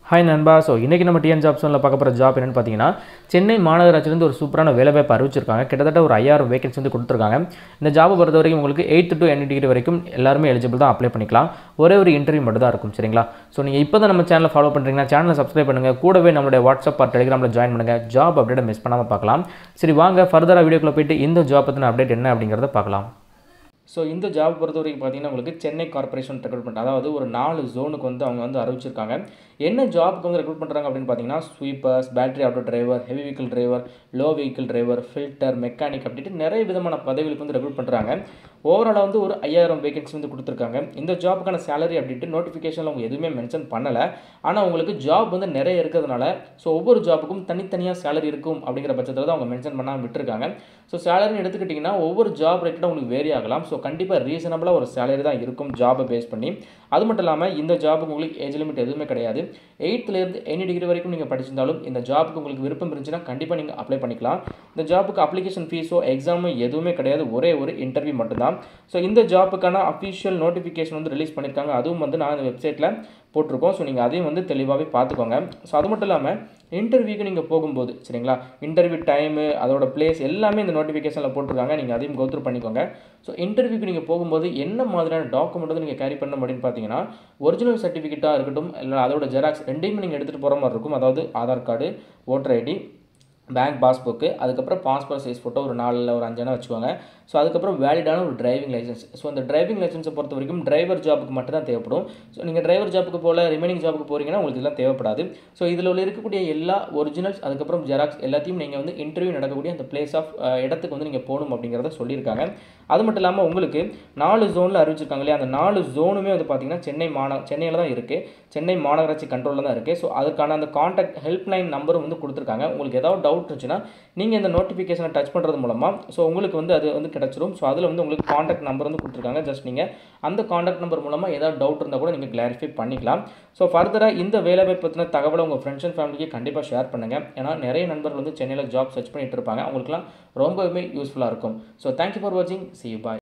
hi நண்பா so இன்றைக்கி நம்ம டிஎன் ஜாப் சோனில் பார்க்க போகிற ஜாப் என்னென்னு பார்த்தீங்கன்னா சென்னை மாநகராட்சியிலேருந்து ஒரு சூப்பரான வேலை வாய்ப்பு அறிவிச்சிருக்காங்க கிட்டத்தட்ட ஒரு ஐயாயிரம் வேகன்சி வந்து கொடுத்துருக்காங்க இந்த ஜாபை பொறுத்த வரைக்கும் உங்களுக்கு எயித்து டு என் டிகிரி வரைக்கும் எல்லாருமே எலிஜிபிள் தான் அப்ளை பண்ணிக்கலாம் ஒரே ஒரு இன்டர்வியூ மட்டும் தான் இருக்கும் சரிங்களா ஸோ நீங்கள் இப்போ தான் நம்ம சேனலை ஃபாலோ பண்ணுறீங்கன்னா சேனலை சப்ஸ்கிரைப் பண்ணுங்கள் கூடவே நம்மளுடைய வாட்ஸ்அப் ஆர் டெலிகிராமில் ஜாயின் பண்ணுங்கள் ஜாப் அப்டேட்டை மிஸ் பண்ணாமல் பார்க்கலாம் சரி வாங்க ஃபர்தராக வீடியோக்குள்ளே போயிட்டு இந்த ஜாப் பற்றின அப்டேட் என்ன அப்படிங்கிறத பார்க்கலாம் ஸோ இந்த ஜாப் பொறுத்த வரைக்கும் பார்த்தீங்கன்னா உங்களுக்கு சென்னை கார்ப்பரேஷன் ரெக்ரூட்மெண்ட் அதாவது ஒரு நாலு ஜோனுக்கு வந்து அவங்க வந்து அறிவிச்சிருக்காங்க என்ன ஜாப்க்கு வந்து ரெக்ரூட் பண்ணுறாங்க அப்படின்னு பார்த்தீங்கன்னா sweepers battery auto driver heavy vehicle driver low vehicle driver filter mechanic அப்படின்ட்டு நிறைய விதமான பதவிகளுக்கு வந்து ரெக்ரூட் பண்ணுறாங்க ஓவராலாக வந்து ஒரு ஐயாயிரம் வேகன்சி வந்து கொடுத்துருக்காங்க இந்த ஜாப்புக்கான சேலரி அப்படின்ட்டு நோட்டிஃபிகேஷனில் அவங்க எதுவுமே மென்ஷன் பண்ணலை ஆனால் உங்களுக்கு ஜாப் வந்து நிறைய இருக்கிறதுனால ஸோ ஒவ்வொரு ஜாப்புக்கும் தனித்தனியாக சேலரி இருக்கும் அப்படிங்கிற பட்சத்தில் தான் அவங்க மென்ஷன் பண்ணாமல் விட்டுருக்காங்க ஸோ சேலரின்னு எடுத்துக்கிட்டிங்கன்னா ஒவ்வொரு ஜாப் ரேட்டடும் உங்களுக்கு வேரி ஆகலாம் ஸோ கண்டிப்பாக ரீசனபிளாக ஒரு சேலரி தான் இருக்கும் ஜாபை பேஸ் பண்ணி அது மட்டும் இல்லாமல் இந்த ஜாபுக்கு உங்களுக்கு ஏஜ் லிமிட் எதுவுமே கிடையாது எயித்துலேருந்து எனி டிகிரி வரைக்கும் நீங்கள் படிச்சிருந்தாலும் இந்த ஜாபுக்கு உங்களுக்கு விருப்பம் இருந்துச்சுன்னா கண்டிப்பாக நீங்கள் அப்ளை பண்ணிக்கலாம் இந்த ஜாபுக்கு அப்ளிகேஷன் ஃபீஸோ எக்ஸாமோ எதுவுமே கிடையாது ஒரே ஒரு இன்டர்வியூ மட்டும்தான் ஸோ இந்த ஜாப்புக்கான அஃபிஷியல் நோட்டிஃபிகேஷன் வந்து ரிலீஸ் பண்ணியிருக்காங்க அதுவும் வந்து நான் இந்த வெப்சைட்டில் போட்டிருக்கோம் ஸோ நீங்கள் அதையும் வந்து தெளிவாகவே பார்த்துக்கோங்க ஸோ அது மட்டும் இல்லாமல் இன்டர்வியூக்கு நீங்கள் போகும்போது சரிங்களா இன்டர்வியூ டைமு அதோட பிளேஸ் எல்லாமே இந்த நோட்டிஃபிகேஷனில் போட்டிருக்காங்க நீங்கள் அதையும் கோத்ரூ பண்ணிக்கோங்க ஸோ இன்டர்வியூக்கு நீங்கள் போகும்போது என்ன மாதிரியான டாக்குமெண்ட் வந்து நீங்கள் கேரி பண்ணணும் அப்படின்னு பார்த்தீங்கன்னா ஒரிஜினல் சர்டிஃபிகேட்டாக இருக்கட்டும் இல்லை அதோட ஜெராக்ஸ் ரெண்டையுமே நீங்கள் எடுத்துகிட்டு போகிற மாதிரி இருக்கும் அதாவது Aadhaar card voter ID bank passbook அதுக்கப்புறம் பாஸ்போர்ட் சைஸ் ஃபோட்டோ ஒரு நாலில் ஒரு அஞ்சனா வச்சுக்கோங்க ஸோ அதுக்கப்புறம் வேலிடான ஒரு டிரைவிங் லைசன்ஸ் ஸோ அந்த டிரைவிங் லைசன்ஸை பொறுத்த வரைக்கும் டிரைவர் ஜாப்புக்கு மட்டும் தான் தேவைப்படும் ஸோ நீங்கள் டிரைவர் ஜாப்புக்கு போல ரிமைனிங் ஜாப்புக்கு போகிறீங்கன்னா உங்களுக்கு இதெல்லாம் தேவைப்படாது ஸோ இதில் உள்ள இருக்கக்கூடிய எல்லா ஒரிஜினல்ஸ் அதுக்கப்புறம் ஜெராக்ஸ் எல்லாத்தையும் நீங்கள் வந்து இன்டர்வியூ நடக்கக்கூடிய அந்த பிளேஸ் ஆஃப் இடத்துக்கு வந்து நீங்கள் போகணும் அப்படிங்கிறத சொல்லியிருக்காங்க அது மட்டும் இல்லாமல் உங்களுக்கு நாலு ஜோனில் அறிவிச்சிருக்காங்க இல்லையா அந்த நாலு ஜோனுமே வந்து பார்த்தீங்கன்னா சென்னை மாந சென்னையில் தான் இருக்குது சென்னை மாநகராட்சி கண்ட்ரோலில் தான் இருக்குது ஸோ அதுக்கான அந்த காண்டாக்ட் ஹெல்ப்லைன் நம்பரும் வந்து கொடுத்துருக்காங்க உங்களுக்கு ஏதாவது டவுட் இருந்துச்சுன்னா நீங்கள் இந்த நோட்டிஃபிகேஷனை டச் பண்ணுறது மூலமாக ஸோ உங்களுக்கு வந்து அது வந்து கிடச்சிரும் ஸோ அதில் வந்து உங்களுக்கு காண்டாக்ட் நம்பர் வந்து கொடுத்துருக்காங்க ஜஸ்ட் நீங்கள் அந்த காண்டாக்ட் நம்பர் மூலமாக ஏதாவது டவுட் இருந்தால் கூட நீங்கள் கிளாரிஃபை பண்ணிக்கலாம் ஸோ ஃபர்தராக இந்த வேலைவாய்ப்பு பற்றின தகவலை உங்கள் ஃப்ரெண்ட்ஸ் அண்ட் ஃபேமிலிக்கு கண்டிப்பாக ஷேர் பண்ணுங்கள் ஏன்னா நிறைய நண்பர்கள் வந்து சென்னையில் ஜாப் சர்ச் பண்ணிட்டு இருப்பாங்க அவங்களுக்குலாம் ரொம்பவுமே யூஸ்ஃபுல்லாக இருக்கும் ஸோ தேங்க்யூ ஃபார் வாட்சிங் சி யூ பாய்